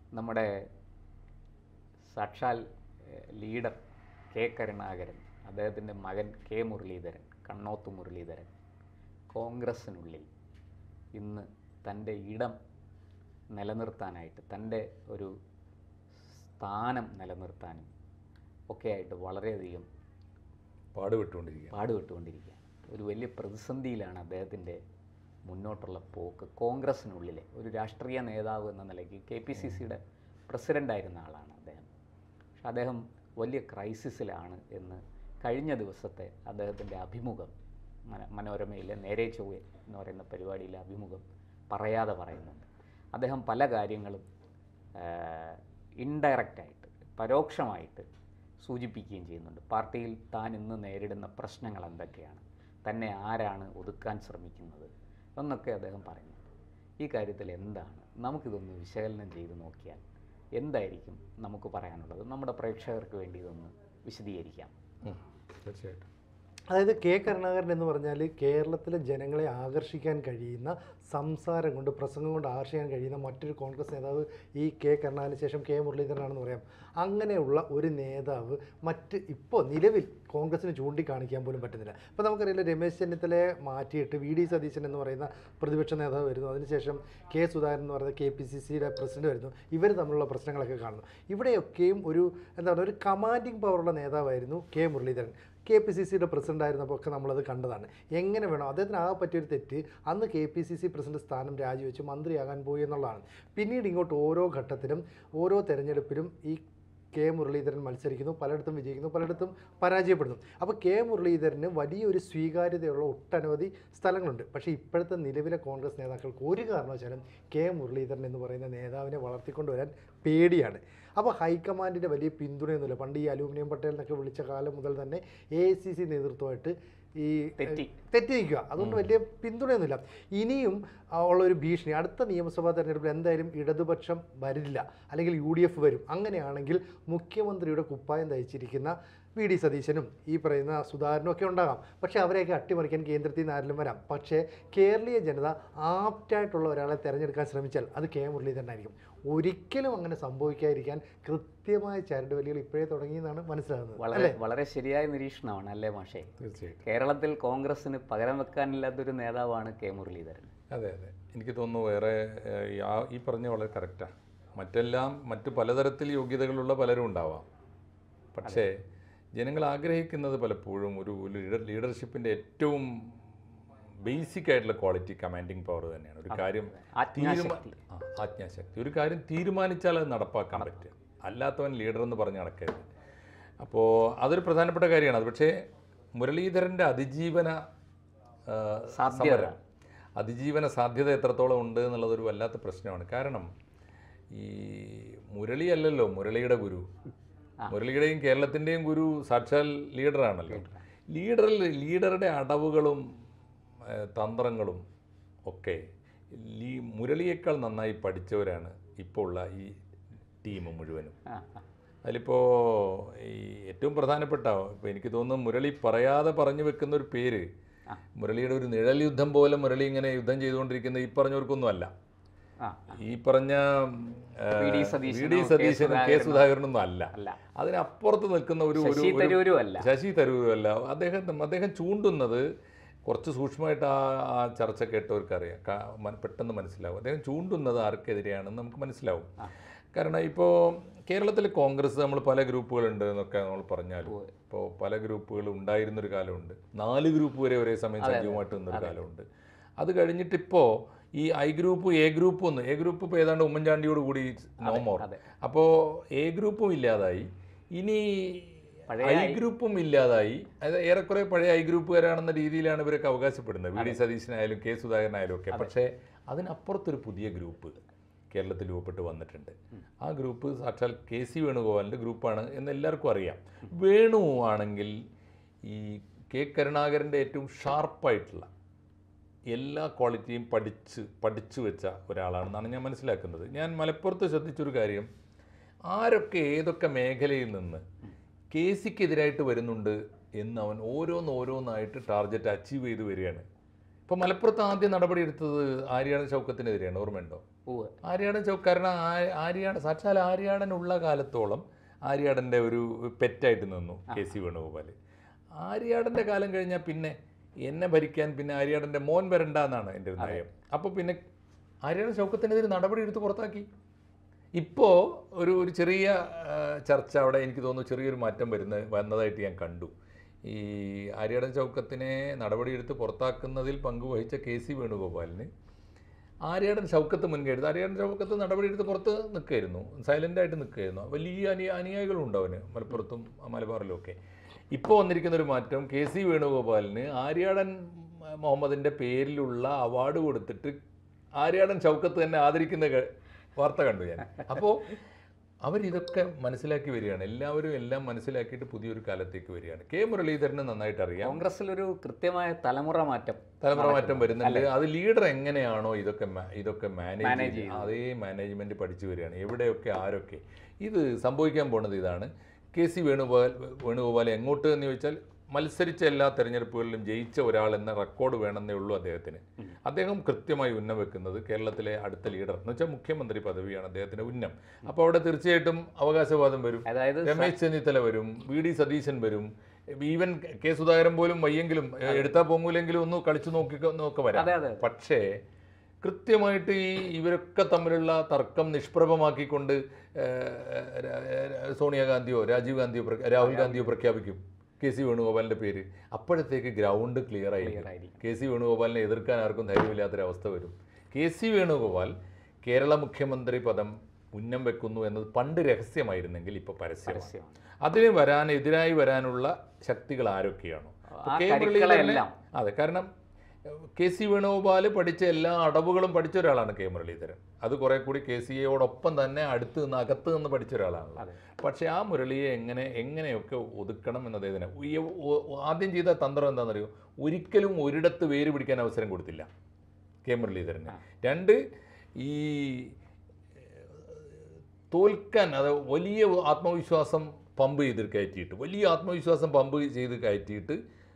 നമ്മുടെ സാക്ഷാൽ ഏഹ്, leader K Karunakaran അദ്ദേഹത്തിൻ്റെ മകൻ കെ മുരളീധരൻ കണ്ണോത്ത് മുരളീധരൻ കോൺഗ്രസ്സിനുള്ളിൽ ഇന്ന് തൻ്റെ ഇടം നിലനിർത്താനായിട്ട് തൻ്റെ ഒരു സ്ഥാനം നിലനിർത്താനും ഒക്കെയായിട്ട് വളരെയധികം പാടുപെട്ടുകൊണ്ടിരിക്കുക പാടുപെട്ടുകൊണ്ടിരിക്കുകയാണ് ഒരു വലിയ പ്രതിസന്ധിയിലാണ് അദ്ദേഹത്തിൻ്റെ മുന്നോട്ടുള്ള പോക്ക് കോൺഗ്രസ്സിനുള്ളിലെ ഒരു രാഷ്ട്രീയ നേതാവ് എന്ന നിലയ്ക്ക് കെ പി സി സിയുടെ പ്രസിഡൻ്റായിരുന്ന ആളാണ് അദ്ദേഹം പക്ഷെ അദ്ദേഹം വലിയ ക്രൈസിസിലാണ് എന്ന് കഴിഞ്ഞ ദിവസത്തെ അദ്ദേഹത്തിൻ്റെ അഭിമുഖം മന മനോരമയിലെ നേരെ ചൊവ്വെ എന്ന് പറയുന്ന പരിപാടിയിലെ അഭിമുഖം പറയാതെ പറയുന്നുണ്ട് അദ്ദേഹം പല കാര്യങ്ങളും ഇൻഡയറക്റ്റായിട്ട് പരോക്ഷമായിട്ട് സൂചിപ്പിക്കുകയും ചെയ്യുന്നുണ്ട് പാർട്ടിയിൽ താൻ ഇന്ന് നേരിടുന്ന പ്രശ്നങ്ങൾ എന്തൊക്കെയാണ് തന്നെ ആരാണ് ഒതുക്കാൻ ശ്രമിക്കുന്നത് എന്നൊക്കെ അദ്ദേഹം പറയുന്നുണ്ട് ഈ കാര്യത്തിൽ എന്താണ് നമുക്കിതൊന്ന് വിശകലനം ചെയ്ത് നോക്കിയാൽ എന്തായിരിക്കും നമുക്ക് പറയാനുള്ളത് നമ്മുടെ പ്രേക്ഷകർക്ക് വേണ്ടി ഇതൊന്ന് വിശദീകരിക്കാം ഉം, തീർച്ചയായിട്ടും അതായത് കെ കരുണാകരൻ എന്ന് പറഞ്ഞാൽ കേരളത്തിലെ ജനങ്ങളെ ആകർഷിക്കാൻ കഴിയുന്ന സംസാരം കൊണ്ട് പ്രസംഗം കൊണ്ട് ആകർഷിക്കാൻ കഴിയുന്ന മറ്റൊരു കോൺഗ്രസ് നേതാവ് ഈ കെ കരുണാകരന് ശേഷം കെ മുരളീധരനാണെന്ന് പറയാം അങ്ങനെയുള്ള ഒരു നേതാവ് മറ്റ് ഇപ്പോൾ നിലവിൽ കോൺഗ്രസിന് ചൂണ്ടിക്കാണിക്കാൻ പോലും പറ്റുന്നില്ല ഇപ്പോൾ നമുക്കറിയില്ല രമേശ് ചെന്നിത്തലയെ മാറ്റിയിട്ട് വി ഡി സതീശൻ എന്ന് പറയുന്ന പ്രതിപക്ഷ നേതാവ് വരുന്നു അതിനുശേഷം കെ സുധാകരൻ എന്ന് പറയുന്ന കെ പി സി സിയുടെ പ്രസിഡന്റ് വരുന്നു ഇവർ തമ്മിലുള്ള പ്രശ്നങ്ങളൊക്കെ കാണുന്നു ഇവിടെയൊക്കെയും ഒരു എന്താ പറയുക ഒരു കമാൻഡിങ് പവറുള്ള നേതാവായിരുന്നു K Muraleedharan K P C സിയുടെ പ്രസിഡന്റ് ആയിരുന്നപ്പോൾ ഒക്കെ നമ്മളത് കണ്ടതാണ് എങ്ങനെ വേണം അദ്ദേഹത്തിന് ആകെ പറ്റിയൊരു തെറ്റ് അന്ന് K P C C president സ്ഥാനം രാജിവെച്ച് മന്ത്രിയാകാൻ പോയി എന്നുള്ളതാണ് പിന്നീട് ഇങ്ങോട്ട് ഓരോ ഘട്ടത്തിലും ഓരോ തെരഞ്ഞെടുപ്പിലും ഈ കെ മുരളീധരൻ മത്സരിക്കുന്നു പലയിടത്തും വിജയിക്കുന്നു പലയിടത്തും പരാജയപ്പെടുന്നു അപ്പോൾ കെ മുരളീധരന് വലിയൊരു സ്വീകാര്യതയുള്ള ഒട്ടനവധി സ്ഥലങ്ങളുണ്ട് പക്ഷേ ഇപ്പോഴത്തെ നിലവിലെ കോൺഗ്രസ് നേതാക്കൾക്ക് ഒരു കാരണവശാലും കെ മുരളീധരൻ എന്ന് പറയുന്ന നേതാവിനെ വളർത്തിക്കൊണ്ടുവരാൻ പേടിയാണ് അപ്പോൾ ഹൈക്കമാൻഡിൻ്റെ വലിയ പിന്തുണയൊന്നുമില്ല പണ്ട് ഈ അലൂമിനിയം പട്ടേൽ എന്നൊക്കെ വിളിച്ച കാലം മുതൽ തന്നെ എ ഐ സി സി നേതൃത്വമായിട്ട് ഈ തെറ്റി. തെറ്റി നിൽക്കുക അതുകൊണ്ട് വലിയ പിന്തുണയൊന്നുമില്ല ഇനിയും ആ, ഉള്ള ഒരു ഭീഷണി അടുത്ത നിയമസഭാ തെരഞ്ഞെടുപ്പിൽ എന്തായാലും ഇടതുപക്ഷം വരില്ല അല്ലെങ്കിൽ യു ഡി എഫ് വരും അങ്ങനെയാണെങ്കിൽ മുഖ്യമന്ത്രിയുടെ കുപ്പായം തയ്ച്ചിരിക്കുന്ന വി ഡി സതീശനും ഈ പറയുന്ന സുധാകരനും ഒക്കെ ഉണ്ടാകാം പക്ഷേ അവരെയൊക്കെ അട്ടിമറിക്കാൻ കേന്ദ്രത്തിൽ നിന്ന് ആരെങ്കിലും വരാം പക്ഷേ കേരളീയ ജനത ആപ്റ്റായിട്ടുള്ള ഒരാളെ തിരഞ്ഞെടുക്കാൻ ശ്രമിച്ചാൽ അത് കെ മുരളീധരനായിരിക്കും ഒരിക്കലും അങ്ങനെ സംഭവിക്കാതിരിക്കാൻ കൃത്യമായ ചരടുവലികൾ ഇപ്പോഴേ തുടങ്ങിയെന്നാണ് മനസ്സിലാകുന്നത് വളരെ അല്ലേ വളരെ ശരിയായ നിരീക്ഷണമാണ് അല്ലേ മാഷേ തീർച്ചയായിട്ടും കേരളത്തിൽ കോൺഗ്രസ്സിന് പകരം വെക്കാനില്ലാത്തൊരു നേതാവാണ് കെ മുരളീധരൻ അതെ അതെ എനിക്ക് തോന്നുന്നു വേറെ ഏഹ്, ഈ ആ ഈ പറഞ്ഞ വളരെ കറക്റ്റാണ് മറ്റെല്ലാം മറ്റ് പലതരത്തിൽ യോഗ്യതകളുള്ള പലരും ഉണ്ടാവാം പക്ഷേ ജനങ്ങൾ ആഗ്രഹിക്കുന്നത് പലപ്പോഴും ഒരു ലീഡർ ലീഡർഷിപ്പിൻ്റെ ഏറ്റവും ബേസിക് ആയിട്ടുള്ള ക്വാളിറ്റി കമാൻഡിങ് പവർ തന്നെയാണ് ഒരു കാര്യം തീരുമാ- ആജ്ഞാശക്തി ആ, ആജ്ഞാശക്തി ഒരു കാര്യം തീരുമാനിച്ചാൽ അത് നടപ്പാക്കാൻ പറ്റും അല്ലാത്തവൻ ലീഡർ എന്ന് പറഞ്ഞ് നടക്കരുത് അപ്പോൾ അതൊരു പ്രധാനപ്പെട്ട കാര്യമാണ് അത് പക്ഷേ മുരളീധരൻ്റെ അതിജീവന ആ, സാധ്യത. സമരം അതിജീവന സാധ്യത എത്രത്തോളം ഉണ്ട് എന്നുള്ളതൊരു വല്ലാത്ത പ്രശ്നമാണ് കാരണം ഈ മുരളി അല്ലല്ലോ മുരളിയുടെ ഗുരു മുരളിയുടെയും കേരളത്തിൻ്റെയും ഗുരു സാക്ഷാൽ ലീഡറാണല്ലോ ലീഡറിൽ ലീഡറുടെ അടവുകളും ഏഹ്, തന്ത്രങ്ങളും ഒക്കെ ലീ മുരളിയേക്കാൾ നന്നായി പഠിച്ചവരാണ് ഇപ്പോൾ ഉള്ള ഈ ടീം മുഴുവനും ആ ആ. അതിലിപ്പോൾ ഈ ഏറ്റവും പ്രധാനപ്പെട്ട ഇപ്പോൾ എനിക്ക് തോന്നുന്നു മുരളി പറയാതെ പറഞ്ഞു വെക്കുന്ന ഒരു പേര് മുരളിയുടെ ഒരു നിഴൽ യുദ്ധം പോലെ മുരളി ഇങ്ങനെ യുദ്ധം ചെയ്തുകൊണ്ടിരിക്കുന്ന ഈ പറഞ്ഞവർക്കൊന്നും അല്ല ആ ഈ പറഞ്ഞ ആ, വി ഡി വി സതീശനോ, ഡി കെ സതീശനും കെ സുധാകരനോ സുധാകരനൊന്നും അല്ല അല്ല അതിനപ്പുറത്ത് നിൽക്കുന്ന ഒരു ഒരു ശശി ഒരു- തരൂരും അല്ല ശശി തരൂരല്ല അദ്ദേഹം അദ്ദേഹം ചൂണ്ടുന്നത് കുറച്ച് സൂക്ഷ്മമായിട്ട് ആ ആ ചർച്ച കേട്ടവർക്കറിയാം കാ- മന- പെട്ടെന്ന് മനസ്സിലാവും അദ്ദേഹം ചൂണ്ടുന്നത് ആർക്കെതിരെയാണെന്ന് നമുക്ക് മനസ്സിലാവും കാരണം ഇപ്പോൾ കേരളത്തിൽ കോൺഗ്രസ് നമ്മൾ പല ഗ്രൂപ്പുകളുണ്ട് എന്നൊക്കെ നമ്മൾ പറഞ്ഞാലും ഇപ്പോൾ പല ഗ്രൂപ്പുകൾ ഉണ്ടായിരുന്നൊരു കാലമുണ്ട് നാല് ഗ്രൂപ്പ് വരെ ഒരേ സമയം സജീവമായിട്ട് നിന്നൊരു കാലമുണ്ട് അത് കഴിഞ്ഞിട്ടിപ്പോൾ ഈ ഐ ഗ്രൂപ്പ് എ ഗ്രൂപ്പ് ഒന്ന് എ ഗ്രൂപ്പ് ഇപ്പോൾ ഏതാണ്ട് ഉമ്മൻചാണ്ടിയോട് കൂടി നോ മോർ അതെ. അപ്പോൾ എ ഗ്രൂപ്പും ഇല്ലാതായി ഇനി ഐ ഗ്രൂപ്പും ഇല്ലാതായി അതായത് ഏറെക്കുറെ പഴയ ഐ ഗ്രൂപ്പുകാരാണെന്ന രീതിയിലാണ് ഇവരൊക്കെ അവകാശപ്പെടുന്നത് വി ഡി സതീശനായാലും കെ സുധാകരനായാലും ഒക്കെ പക്ഷേ അതിനപ്പുറത്തൊരു പുതിയ ഗ്രൂപ്പ് കേരളത്തിൽ രൂപപ്പെട്ട് വന്നിട്ടുണ്ട് ആ ഗ്രൂപ്പ് സാക്ഷാൽ കെ സി വേണുഗോപാലിൻ്റെ ഗ്രൂപ്പാണ് എന്ന് എല്ലാവർക്കും അറിയാം വേണു ആണെങ്കിൽ ഈ കെ കരുണാകരൻ്റെ ഏറ്റവും ഷാർപ്പായിട്ടുള്ള എല്ലാ ക്വാളിറ്റിയും പഠിച്ച് പഠിച്ചു വെച്ച ഒരാളാണെന്നാണ് ഞാൻ മനസ്സിലാക്കുന്നത് ഞാൻ മലപ്പുറത്ത് ശ്രദ്ധിച്ചൊരു കാര്യം ആരൊക്കെ ഏതൊക്കെ മേഖലയിൽ നിന്ന് കെ സിക്കെതിരായിട്ട് വരുന്നുണ്ട് എന്ന് അവൻ ഓരോന്ന് ഓരോന്നായിട്ട് ടാർഗറ്റ് അച്ചീവ് ചെയ്ത് വരികയാണ് ഇപ്പോൾ മലപ്പുറത്ത് ആദ്യം നടപടിയെടുത്തത് ആര്യാടൻ ചൗക്കത്തിനെതിരെയാണ് ഓർമ്മയുണ്ടോ ഉവ്വ് ആര്യാടൻ ചൗക്ക് കാരണം ആ- ആര്യാടൻ സാക്ഷാൽ ആര്യാടൻ ഉള്ള കാലത്തോളം ആര്യാടൻ്റെ ഒരു പെറ്റായിട്ട് നിന്നു കെ സി വേണുഗോപാൽ ആര്യാടൻ്റെ കാലം കഴിഞ്ഞാൽ പിന്നെ എന്നെ ഭരിക്കാൻ പിന്നെ ആര്യാടൻ്റെ മോൻ വരണ്ട എന്നാണ് എൻ്റെ ഒരു നയം അപ്പോൾ പിന്നെ ആര്യാടൻ ചൗക്കത്തിനെതിരെ നടപടി എടുത്ത് പുറത്താക്കി ഇപ്പോൾ ഒരു ഒരു ചെറിയ ആ, ചർച്ച അവിടെ എനിക്ക് തോന്നുന്നു ചെറിയൊരു മാറ്റം വരുന്ന വന്നതായിട്ട് ഞാൻ കണ്ടു ഈ ആര്യാടൻ ചൗക്കത്തിനെ നടപടിയെടുത്ത് പുറത്താക്കുന്നതിൽ പങ്കുവഹിച്ച കെ സി വേണുഗോപാലിന് ആര്യാടൻ ഷൗക്കത്ത് മുൻകൈ എടുത്ത് ആര്യാടൻ ഷൗക്കത്ത് നടപടിയെടുത്ത് പുറത്ത് നിൽക്കുകയായിരുന്നു സൈലൻ്റായിട്ട് നിൽക്കുകയായിരുന്നു വലിയ അനു അനുയായികളും ഉണ്ട് അവന് മലപ്പുറത്തും മലബാറിലും ഒക്കെ ഇപ്പോൾ വന്നിരിക്കുന്ന ഒരു മാറ്റം കെ സി വേണുഗോപാലിന് ആര്യാടൻ മുഹമ്മദിൻ്റെ പേരിലുള്ള അവാർഡ് കൊടുത്തിട്ട് ആര്യാടൻ ഷൗക്കത്ത് തന്നെ ആദരിക്കുന്ന ക- വാർത്ത കണ്ടു ഞാൻ അപ്പോൾ അവരിതൊക്കെ മനസ്സിലാക്കി വരികയാണ് എല്ലാവരും എല്ലാം മനസ്സിലാക്കിയിട്ട് പുതിയൊരു കാലത്തേക്ക് വരികയാണ് കെ മുരളീധരന് നന്നായിട്ട് അറിയാം കോൺഗ്രസിലൊരു കൃത്യമായ തലമുറ മാറ്റം തലമുറ മാറ്റം വരുന്നുണ്ട് അത് ലീഡർ എങ്ങനെയാണോ ഇതൊക്കെ മാ- ഇതൊക്കെ Manage മാനേജ് ചെയ്യുന്നത് അതേ മാനേജ്മെന്റ് പഠിച്ചു വരികയാണ് എവിടെയൊക്കെ ആരൊക്കെ ഇത് സംഭവിക്കാൻ പോണത് ഇതാണ് കെ സി വേണുഗോപാൽ വേണുഗോപാൽ എങ്ങോട്ട് എന്ന് ചോദിച്ചാൽ മത്സരിച്ച എല്ലാ തെരഞ്ഞെടുപ്പുകളിലും ജയിച്ച ഒരാൾ എന്ന റെക്കോർഡ് വേണമെന്നേ ഉള്ളൂ അദ്ദേഹത്തിന് അദ്ദേഹം കൃത്യമായി ഉന്നം വെക്കുന്നത് കേരളത്തിലെ അടുത്ത ലീഡർ എന്ന് വെച്ചാൽ മുഖ്യമന്ത്രി പദവിയാണ് അദ്ദേഹത്തിന്റെ ഉന്നം അപ്പോൾ അവിടെ തീർച്ചയായിട്ടും അവകാശവാദം വരും അതായത് രമേശ് ചെന്നിത്തല വരും വി ഡി സതീശൻ വരും ഈവൻ കെ സുധാകരൻ പോലും വയ്യെങ്കിലും എടുത്താൽ പൊങ്ങൂലെങ്കിലും ഒന്ന് കളിച്ചു നോക്കി നോക്കെ വരാം അതെ അതെ പക്ഷേ കൃത്യമായിട്ട് ഈ ഇവരൊക്കെ തമ്മിലുള്ള തർക്കം നിഷ്പ്രഭമാക്കിക്കൊണ്ട് ഏഹ്, ര- ര- സോണിയാഗാന്ധിയോ രാജീവ് ഗാന്ധിയോ പ്ര- രാഹുൽ ഗാന്ധിയോ പ്രഖ്യാപിക്കും കെ സി വേണുഗോപാലിന്റെ പേര് അപ്പോഴത്തേക്ക് ഗ്രൗണ്ട് ക്ലിയർ ആയിരിക്കും ആയിരിക്കും. കെ സി വേണുഗോപാലിനെ എതിർക്കാൻ ആർക്കും ധൈര്യമില്ലാത്തൊരവസ്ഥ വരും കെ സി വേണുഗോപാൽ കേരള മുഖ്യമന്ത്രി പദം ഉന്നം വെക്കുന്നു എന്നത് പണ്ട് രഹസ്യമായിരുന്നെങ്കിൽ ഇപ്പോൾ പരസ്യമാണ് പരസ്യമാണ് അതിന് വരാൻ എതിരായി വരാനുള്ള ശക്തികൾ ആരൊക്കെയാണോ ആ കെ മുരളീധരനെ- കരുക്കളെല്ലാം. അതെ കാരണം ഏഹ്, കെ സി വേണുഗോപാൽ പഠിച്ച എല്ലാ അടവുകളും പഠിച്ച ഒരാളാണ് കെ മുരളീധരൻ അത് കുറെ കൂടി കെ സി എയോടൊപ്പം തന്നെ അടുത്ത് നിന്ന് അകത്ത് നിന്ന് പഠിച്ച ഒരാളാണല്ലോ അതെ. പക്ഷേ ആ മുരളിയെ എങ്ങനെ എങ്ങനെയൊക്കെ ഒതുക്കണം എന്നത് ഇതിനെ ഈ ഒ- ഒ- ആദ്യം ചെയ്ത തന്ത്രം എന്താണെന്നറിയോ ഒരിക്കലും ഒരിടത്ത് വേര് പിടിക്കാൻ അവസരം കൊടുത്തില്ല കെ മുരളീധരന് രണ്ട് ഈ തോൽക്കാൻ അത് വലിയ ആത്മവിശ്വാസം പമ്പ് ചെയ്ത് കയറ്റിയിട്ട് വലിയ ആത്മവിശ്വാസം പമ്പ് ചെയ്ത് കയറ്റിയിട്ട്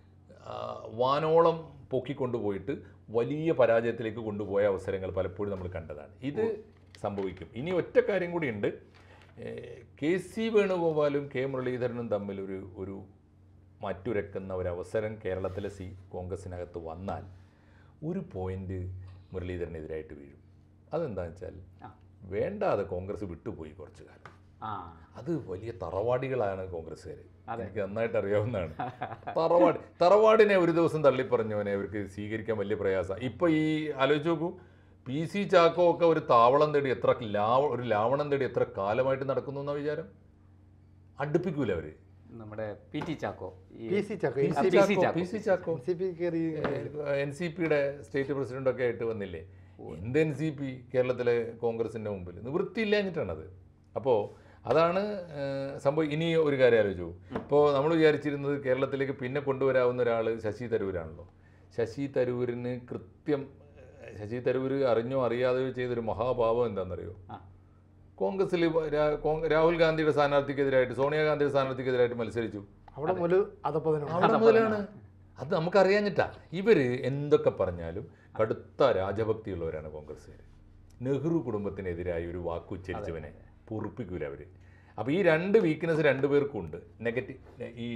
ആ, വാനോളം പൊക്കിക്കൊണ്ടുപോയിട്ട് വലിയ പരാജയത്തിലേക്ക് കൊണ്ടുപോയ അവസരങ്ങൾ പലപ്പോഴും നമ്മൾ കണ്ടതാണ് ഇത് സംഭവിക്കും ഇനി ഒറ്റ കാര്യം കൂടിയുണ്ട് ഏഹ്, കെ സി വേണുഗോപാലും കെ മുരളീധരനും തമ്മിൽ ഒരു ഒരു മാറ്റുരക്കുന്ന ഒരു അവസരം കേരളത്തിലെ സി കോൺഗ്രസിനകത്ത് വന്നാൽ ഒരു പോയിന്റ് മുരളീധരനെതിരായിട്ട് വീഴും അതെന്താണെന്ന് വെച്ചാൽ ആ. വേണ്ടാതെ കോൺഗ്രസ് വിട്ടുപോയി കുറച്ചു കാലം ആ അത് വലിയ തറവാടികളാണ് കോൺഗ്രസ്സുകാർ അതെ. എനിക്ക് നന്നായിട്ട് അറിയാവുന്നതാണ് തറവാട് തറവാടിനെ ഒരു ദിവസം തള്ളിപ്പറഞ്ഞവനെ അവർക്ക് സ്വീകരിക്കാൻ വലിയ പ്രയാസം ഇപ്പൊ ഈ ആലോചിച്ച് നോക്കൂ പി സി ചാക്കോ ഒക്കെ ഒരു താവളം തേടി എത്ര ലാവ ഒരു ലാവണം തേടി എത്ര കാലമായിട്ട് നടക്കുന്നു എന്ന വിചാരം അടുപ്പിക്കൂല അവര് നമ്മുടെ പി ടി ചാക്കോ ഈ P C Chacko P N C P C Chacko Chacko. P C Chacko C P കയറി എൻ സി പിയുടെ സ്റ്റേറ്റ് പ്രസിഡന്റ് ഒക്കെ ആയിട്ട് വന്നില്ലേ എന്ത് എൻ സി പി കേരളത്തിലെ കോൺഗ്രസിന്റെ മുമ്പിൽ നിവൃത്തിയില്ലാഞ്ഞിട്ടാണത് അപ്പോൾ അതാണ് ഏഹ്, സംഭവം ഇനി ഒരു കാര്യം ആലോചിച്ചു ഇപ്പോൾ നമ്മൾ വിചാരിച്ചിരുന്നത് കേരളത്തിലേക്ക് പിന്നെ കൊണ്ടുവരാവുന്ന ഒരാൾ ശശി തരൂരാണല്ലോ ശശി തരൂരിന് കൃത്യം ഏഹ്, ശശി തരൂർ അറിഞ്ഞോ അറിയാതെയോ ചെയ്തൊരു മഹാപാപം എന്താണെന്നറിയോ ആ. കോൺഗ്രസിൽ രാ- കോൺ- രാഹുൽ ഗാന്ധിയുടെ സ്ഥാനാർത്ഥിക്കെതിരായിട്ട് സോണിയാഗാന്ധിയുടെ സ്ഥാനാർത്ഥിക്കെതിരായിട്ട് മത്സരിച്ചു അവിടെ മുതൽ അതപ്പതിനാണ് അവിടെ മുതലാണ് അത് നമുക്കറിയാഞ്ഞിട്ടാ ഇവര് എന്തൊക്കെ പറഞ്ഞാലും കടുത്ത രാജഭക്തിയുള്ളവരാണ് കോൺഗ്രസ്സുകാർ നെഹ്റു കുടുംബത്തിനെതിരായി ഒരു വാക്ക് ഉച്ചരിച്ചവനെ പൊറുപ്പിക്കൂല അവര് അപ്പോൾ ഈ രണ്ട് വീക്ക്നെസ് രണ്ടുപേർക്കും ഉണ്ട് നെഗറ്റീവ് ഈ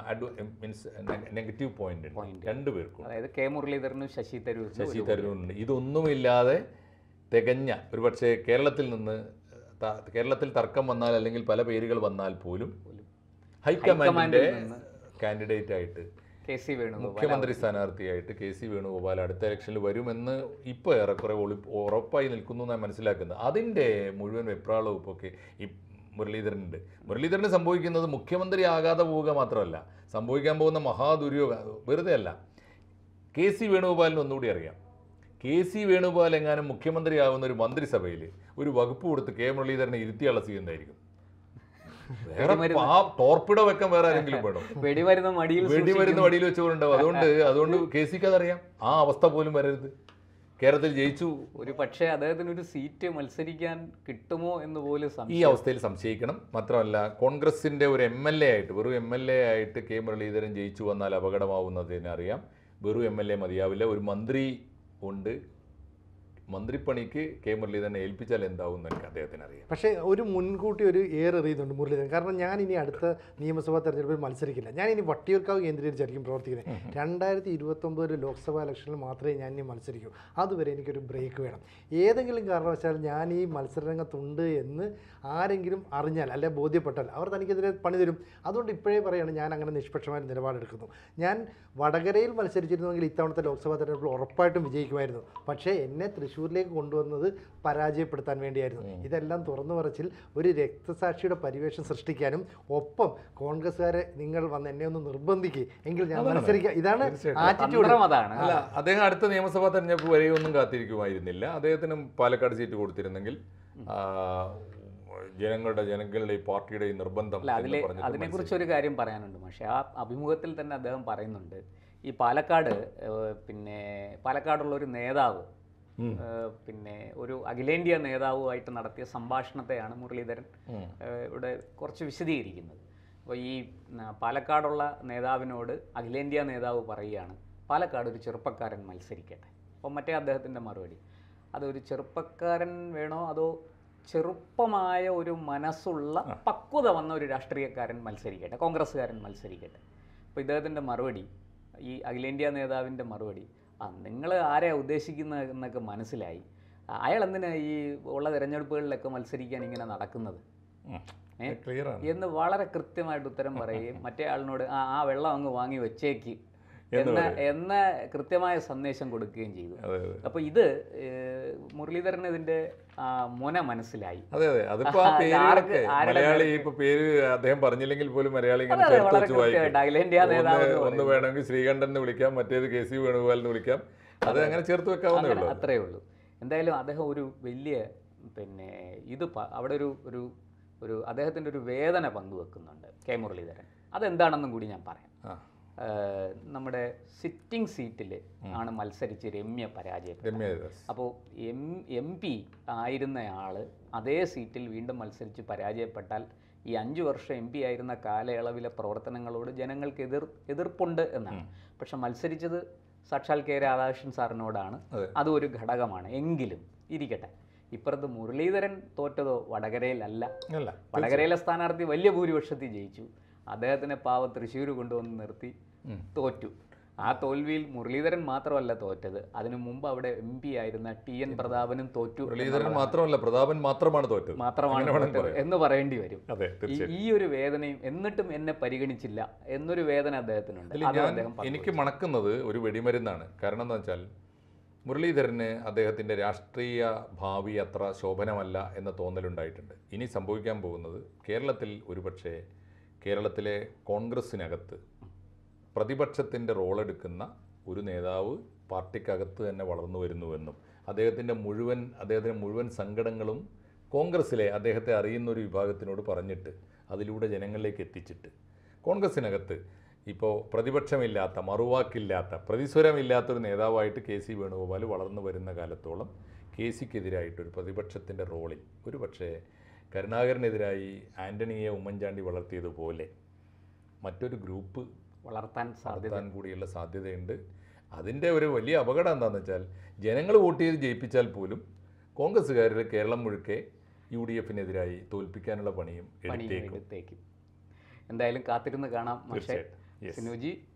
മീൻസ് നെഗറ്റീവ് പോയിന്റ് ഉണ്ട് Point. രണ്ടുപേർക്കും അതായത് കെ മുരളീധരനും ശശി തരൂർ ശശി തരൂരിനുണ്ട് ഇതൊന്നുമില്ലാതെ തികഞ്ഞ ഒരുപക്ഷെ കേരളത്തിൽ നിന്ന് ത- കേരളത്തിൽ തർക്കം വന്നാൽ അല്ലെങ്കിൽ പല പേരുകൾ വന്നാൽ പോലും ഹൈക്കമാൻഡിന്റെ ഹൈക്കമാൻഡിൽ നിന്ന് കാൻഡിഡേറ്റ് ആയിട്ട് കെ സി വേണുഗോപാൽ മുഖ്യമന്ത്രി സ്ഥാനാർത്ഥിയായിട്ട് കെ സി വേണുഗോപാൽ അടുത്ത ഇലക്ഷനിൽ വരുമെന്ന് ഇപ്പോൾ ഏറെക്കുറെ ഒളി ഉറപ്പായി നിൽക്കുന്നു എന്നാണ് മനസ്സിലാക്കുന്നത് അതിൻ്റെ മുഴുവൻ വെപ്രാളവും ഇപ്പോൾ ഒക്കെ ഈ മുരളീധരനുണ്ട് മുരളീധരന് സംഭവിക്കുന്നത് മുഖ്യമന്ത്രി ആകാതെ പോവുക മാത്രമല്ല സംഭവിക്കാൻ പോകുന്ന മഹാദുര്യോഗ വെറുതെ അല്ല കെ സി വേണുഗോപാലിന് ഒന്നുകൂടി അറിയാം കെ സി വേണുഗോപാൽ എങ്ങാനും മുഖ്യമന്ത്രിയാവുന്ന ഒരു മന്ത്രിസഭയിൽ ഒരു വകുപ്പ് കൊടുത്ത് കെ മുരളീധരനെ ഇരുത്തിയുള്ള ചെയ്യുന്നതായിരിക്കും വേറെ ആ ടോർപ്പിടോ വെക്കാൻ വേറെ ആരെങ്കിലും വേണം വെടിമരുന്ന് മടിയിൽ വെടിമരുന്ന് വടിയിൽ വെച്ചുകൊണ്ടുണ്ടാവും അതുകൊണ്ട് അതുകൊണ്ട് കെ സിക്ക് അതറിയാം ആ അവസ്ഥ പോലും വരരുത് കേരളത്തിൽ ജയിച്ചു ഒരു പക്ഷേ അദ്ദേഹത്തിന് ഒരു സീറ്റ് മത്സരിക്കാൻ കിട്ടുമോ എന്ന് പോലും ഈ സംശയം അവസ്ഥയിൽ സംശയിക്കണം മാത്രമല്ല കോൺഗ്രസിന്റെ ഒരു എം എൽ എ ആയിട്ട് വെറും എം എൽ എ ആയിട്ട് കെ മുരളീധരൻ ജയിച്ചു വന്നാൽ അപകടമാവുന്നതിന് അറിയാം വെറും എം എൽ എ മതിയാവില്ല ഒരു മന്ത്രി ഉണ്ട് മന്ത്രിപ്പണിക്ക് കെ മുരളീധരനെ ഏൽപ്പിച്ചാൽ എന്താവും എന്ന് എനിക്ക് അദ്ദേഹത്തിന് അറിയാം പക്ഷേ ഒരു മുൻകൂട്ടി ഒരു ഏർ എറിയുന്നുണ്ട് മുരളീധരൻ കാരണം ഞാൻ ഇനി അടുത്ത നിയമസഭാ തെരഞ്ഞെടുപ്പിൽ മത്സരിക്കില്ല ഞാൻ ഇനി വട്ടിയൂർക്കാവ് കേന്ദ്രീകരിച്ചായിരിക്കും പ്രവർത്തിക്കുന്നത് രണ്ടായിരത്തി ഇരുപത്തൊമ്പതിൽ ലോക്സഭാ ഇലക്ഷനിൽ മാത്രമേ ഞാൻ ഇനി മത്സരിക്കൂ അതുവരെ എനിക്കൊരു ബ്രേക്ക് വേണം ഏതെങ്കിലും കാരണവശാൽ ഞാൻ ഈ മത്സരരംഗത്തുണ്ട് എന്ന് ആരെങ്കിലും അറിഞ്ഞാൽ അല്ലെ ബോധ്യപ്പെട്ടാൽ അവർ തനിക്കെതിരെ പണി തരും അതുകൊണ്ട് ഇപ്പോഴേ പറയുകയാണ് ഞാൻ അങ്ങനെ നിഷ്പക്ഷമായ നിലപാടെടുക്കുന്നു ഞാൻ വടകരയിൽ മത്സരിച്ചിരുന്നുവെങ്കിൽ ഇത്തവണത്തെ ലോക്സഭാ തെരഞ്ഞെടുപ്പിൽ ഉറപ്പായിട്ടും വിജയിക്കുമായിരുന്നു പക്ഷേ എന്നെ തൃശ്ശൂരിലേക്ക് കൊണ്ടുവന്നത് പരാജയപ്പെടുത്താൻ വേണ്ടിയായിരുന്നു ഇതെല്ലാം തുറന്നു പറച്ചിൽ ഒരു രക്തസാക്ഷിയുടെ പരിവേഷം സൃഷ്ടിക്കാനും ഒപ്പം കോൺഗ്രസ്സുകാരെ നിങ്ങൾ വന്ന് എന്നെ ഒന്ന് നിർബന്ധിക്കുക എങ്കിൽ ഞാൻ മത്സരിക്കാം ഇതാണ് തീർച്ചയായിട്ടും. ആറ്റിറ്റ്യൂഡ് തന്ത്രം അതാണ് അല്ല അദ്ദേഹം അടുത്ത നിയമസഭാ തെരഞ്ഞെടുപ്പ് വരെയൊന്നും കാത്തിരിക്കുമായിരുന്നില്ല അദ്ദേഹത്തിനും പാലക്കാട് സീറ്റ് കൊടുത്തിരുന്നെങ്കിൽ ആ, ജനങ്ങളുടെ ജനങ്ങളുടെ ഈ പാർട്ടിയുടെ ഈ നിർബന്ധം അല്ല എന്ന് അതിലെ പറഞ്ഞിട്ട് അതിനെക്കുറിച്ച് ഒരു കാര്യം പറയാനുണ്ട് പക്ഷേ ആ അഭിമുഖത്തിൽ തന്നെ അദ്ദേഹം പറയുന്നുണ്ട് ഈ പാലക്കാട് ഏഹ്, പിന്നെ പാലക്കാടുള്ള ഒരു നേതാവ് ഉം. ഏഹ്, പിന്നെ ഒരു അഖിലേന്ത്യാ നേതാവുമായിട്ട് നടത്തിയ സംഭാഷണത്തെയാണ് മുരളീധരൻ ഉം. ഏഹ്, ഇവിടെ കുറച്ച് വിശദീകരിക്കുന്നത് അപ്പോൾ ഈ ഉം, പാലക്കാടുള്ള നേതാവിനോട് അഖിലേന്ത്യാ നേതാവ് പറയുകയാണ് പാലക്കാട് ഒരു ചെറുപ്പക്കാരൻ മത്സരിക്കട്ടെ അപ്പം മറ്റേ അദ്ദേഹത്തിൻ്റെ മറുപടി അതൊരു ചെറുപ്പക്കാരൻ വേണോ അതോ ചെറുപ്പമായ ഒരു മനസ്സുള്ള പക്വത വന്ന ഒരു രാഷ്ട്രീയക്കാരൻ മത്സരിക്കട്ടെ കോൺഗ്രസ്സുകാരൻ മത്സരിക്കട്ടെ അപ്പോൾ ഇദ്ദേഹത്തിൻ്റെ മറുപടി ഈ അഖിലേന്ത്യാ നേതാവിൻ്റെ മറുപടി ആ നിങ്ങൾ ആരെയാണ് ഉദ്ദേശിക്കുന്നത് എന്നൊക്കെ മനസ്സിലായി ആ, അയാൾ എന്തിനാ ഈ ഉള്ള തിരഞ്ഞെടുപ്പുകളിലൊക്കെ മത്സരിക്കാൻ ഇങ്ങനെ നടക്കുന്നത് ഉം. ഏ? ക്ലിയർ ആണ് എന്ന് വളരെ കൃത്യമായിട്ട് ഉത്തരം പറയുകയും മറ്റേ ആളിനോട് ആ ആ വെള്ളം അങ്ങ് വാങ്ങി വെച്ചേക്ക് എന്ന് എന്ന എന്ന കൃത്യമായ സന്ദേശം കൊടുക്കുകയും ചെയ്തു അതെ അതെ അപ്പോൾ ഇത് ഏഹ്, മുരളീധരന് ഇതിന്റെ ആ, മൊന മനസ്സിലായി അതെ അതെ അതിപ്പോ ആ അത് പേരുകളൊക്കെ ആർക്ക് ആരുടെ മലയാളി ഇപ്പൊ പേര് അദ്ദേഹം പറഞ്ഞില്ലെങ്കിൽ പോലും മലയാളി ഇങ്ങനെ അതെ, അതെ, ചേർത്ത് വളരെ വെച്ച് വായിക്കും കൃത്യമായിട്ട് അഖിലേന്ത്യാ ഒന്ന് നേതാവ് എന്ന് ഒന്ന് വേണമെങ്കിൽ ശ്രീകണ്ഠൻ എന്ന് വിളിക്കാം മറ്റേത് കെ സി വേണുഗോപാൽ എന്ന് വിളിക്കാം അത് അങ്ങനെ ചേർത്ത് വെക്കാവുന്നേ അങ്ങനെ ഉള്ളൂ അത്രേ ഉള്ളൂ എന്തായാലും അദ്ദേഹം ഒരു വലിയ പിന്നെ ഇത് പ- അവിടെ ഒരു ഒരു ഒരു അദ്ദേഹത്തിൻ്റെ ഒരു വേദന പങ്കുവെക്കുന്നുണ്ട് കെ മുരളീധരൻ അതെന്താണെന്നും കൂടി ഞാൻ പറയാം ആ ഏഹ്, നമ്മുടെ സിറ്റിംഗ് സീറ്റിൽ ആണ് മത്സരിച്ച് രമ്യ പരാജയപ്പെട്ടത് രമ്യ ഹരിദാസ് അപ്പോൾ എം എം പി ആയിരുന്നയാൾ അതേ സീറ്റിൽ വീണ്ടും മത്സരിച്ച് പരാജയപ്പെട്ടാൽ ഈ അഞ്ച് വർഷം എം പി ആയിരുന്ന കാലയളവിലെ പ്രവർത്തനങ്ങളോട് ജനങ്ങൾക്ക് എതിർ എതിർപ്പുണ്ട് എന്നാണ് പക്ഷെ മത്സരിച്ചത് സാക്ഷാൽ കെ രാധാകൃഷ്ണൻ സാറിനോടാണ് അതെ. അതും ഒരു ഘടകമാണ് എങ്കിലും ഇരിക്കട്ടെ ഇപ്പുറത്ത് മുരളീധരൻ തോറ്റതോ വടകരയിലല്ല അല്ല വടകരയിലെ സ്ഥാനാർത്ഥി വലിയ ഭൂരിപക്ഷത്തിൽ ജയിച്ചു അദ്ദേഹത്തിനെ പാവ തൃശ്ശൂർ കൊണ്ടുവന്ന് നിർത്തി ഉം. തോറ്റു ആ തോൽവിയിൽ മുരളീധരൻ മാത്രമല്ല തോറ്റത് അതിനു മുമ്പ് അവിടെ എം പി ആയിരുന്ന ടി എൻ പ്രതാപനും തോറ്റു മുരളീധരൻ മാത്രമല്ല പ്രതാപൻ മാത്രമാണ് തോറ്റത് മാത്രമാണ് അങ്ങനെ വേണമെങ്കിൽ തോറ്റത് പറയാം. എന്ന് പറയേണ്ടി വരും അതെ ഈ- തീർച്ചയായും ഈ ഒരു വേദനയും എന്നിട്ടും എന്നെ പരിഗണിച്ചില്ല എന്നൊരു വേദന അദ്ദേഹത്തിനുണ്ട് അതിൽ അതും ഞാൻ അദ്ദേഹം പങ്കുവച്ചു. എനിക്ക് മണക്കുന്നത് ഒരു വെടിമരുന്നാണ് കാരണം എന്താ വെച്ചാൽ മുരളീധരന് അദ്ദേഹത്തിൻ്റെ രാഷ്ട്രീയ ഭാവി അത്ര ശോഭനമല്ല എന്ന തോന്നലുണ്ടായിട്ടുണ്ട് ഇനി സംഭവിക്കാൻ പോകുന്നത് കേരളത്തിൽ ഒരുപക്ഷെ കേരളത്തിലെ കോൺഗ്രസ്സിനകത്ത് പ്രതിപക്ഷത്തിൻ്റെ റോളെടുക്കുന്ന ഒരു നേതാവ് പാർട്ടിക്കകത്ത് തന്നെ വളർന്നു വരുന്നുവെന്നും അദ്ദേഹത്തിൻ്റെ മുഴുവൻ അദ്ദേഹത്തിൻ്റെ മുഴുവൻ സങ്കടങ്ങളും കോൺഗ്രസ്സിലെ അദ്ദേഹത്തെ അറിയുന്ന ഒരു വിഭാഗത്തിനോട് പറഞ്ഞിട്ട് അതിലൂടെ ജനങ്ങളിലേക്ക് എത്തിച്ചിട്ട് കോൺഗ്രസ്സിനകത്ത് ഇപ്പോൾ പ്രതിപക്ഷമില്ലാത്ത മറുവാക്കില്ലാത്ത പ്രതിസ്വരമില്ലാത്തൊരു നേതാവായിട്ട് കെ സി വേണുഗോപാൽ വളർന്നു വരുന്ന കാലത്തോളം കെ സിക്കെതിരായിട്ടൊരു പ്രതിപക്ഷത്തിൻ്റെ റോളിൽ ഒരു പക്ഷേ കരുണാകരനെതിരായി ആൻ്റണിയെ ഉമ്മൻചാണ്ടി വളർത്തിയതുപോലെ മറ്റൊരു ഗ്രൂപ്പ് വളർത്താൻ സാധ്യത നടത്താൻ കൂടിയുള്ള സാധ്യതയുണ്ട് അതിൻ്റെ ഒരു വലിയ അപകടം എന്താണെന്ന് വെച്ചാൽ ജനങ്ങൾ വോട്ട് ചെയ്ത് ജയിപ്പിച്ചാൽ പോലും കോൺഗ്രസ്സുകാരുടെ കേരളം മുഴുക്കെ യു ഡി എഫിനെതിരായി തോൽപ്പിക്കാനുള്ള പണിയും പണി എടുത്തേക്കും എടുത്തേക്കും എന്തായാലും കാത്തിരുന്ന് കാണാം പക്ഷേ തീർച്ചയായിട്ടും Yes. സിനുജി